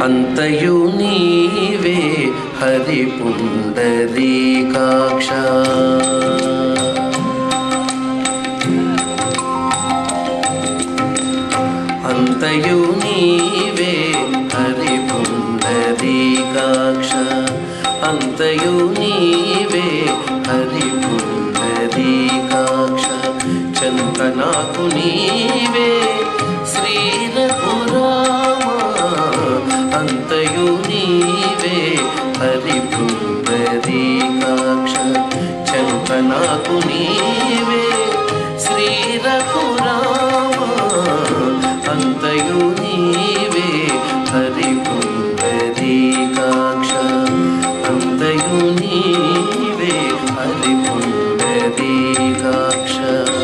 అంతయు నీవే హరి పుండరీకాక్ష అంతయు నీవే హరి పుండరీకాక్ష అంతయు నీవే హరి పుండరీకాక్ష చంతనాకు నీవే శ్రీరఘురామ అంతయు నీవే హరి పుండరీకాక్ష చంతనాకు నీవే శ్రీరఘురామ అంతయు నీవే హరి పుండరీకాక్ష అంతయు నీవే హరి పుండరీకాక్ష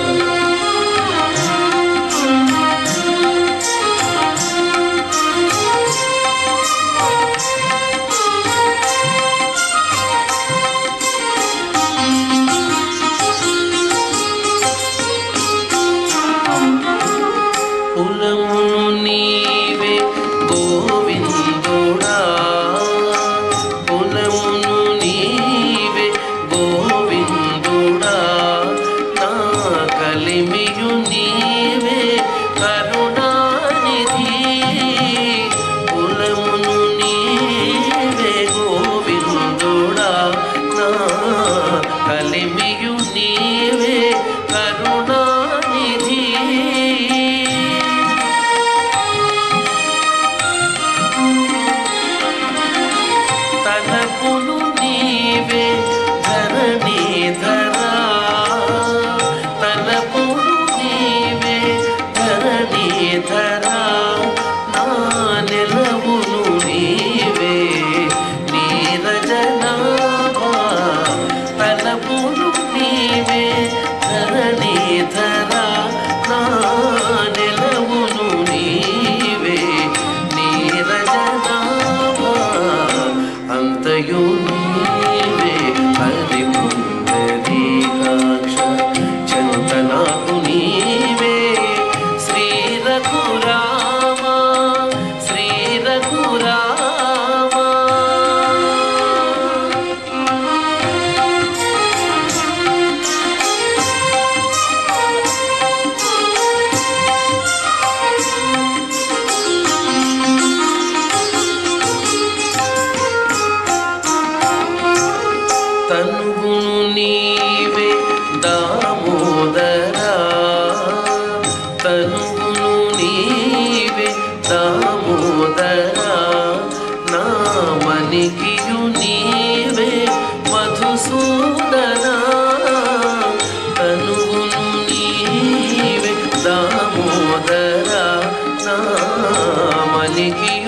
కులమును నీవే గోవిందుడా కులమును నీవే గోవిందుడా నా కలిమియు నీవే కరుణానిధి కులమును నీవే గోవిందుడా నా కలిమియు నీవే కరుణానిధి తలపులు నీవే ధరణి ధరా తలపులు నీవే ధరణి ధరా నా నిలవును నీవే నీరజనాభా తలపులు నీవే ధరణి ధరా నా నిలవును నీవే నీరజనాభా అంతయు నీవే హరి పుండరీకాక్ష చంతనాకు నీవే శ్రీ రఘురామ శ్రీ రఘురామ తనుగును నీవే దామోదరా తనుగును నీవే దామోదరా నామనికియు నీవే మధుసూదనా తనుగును నీవే దామోదరా నామనికియు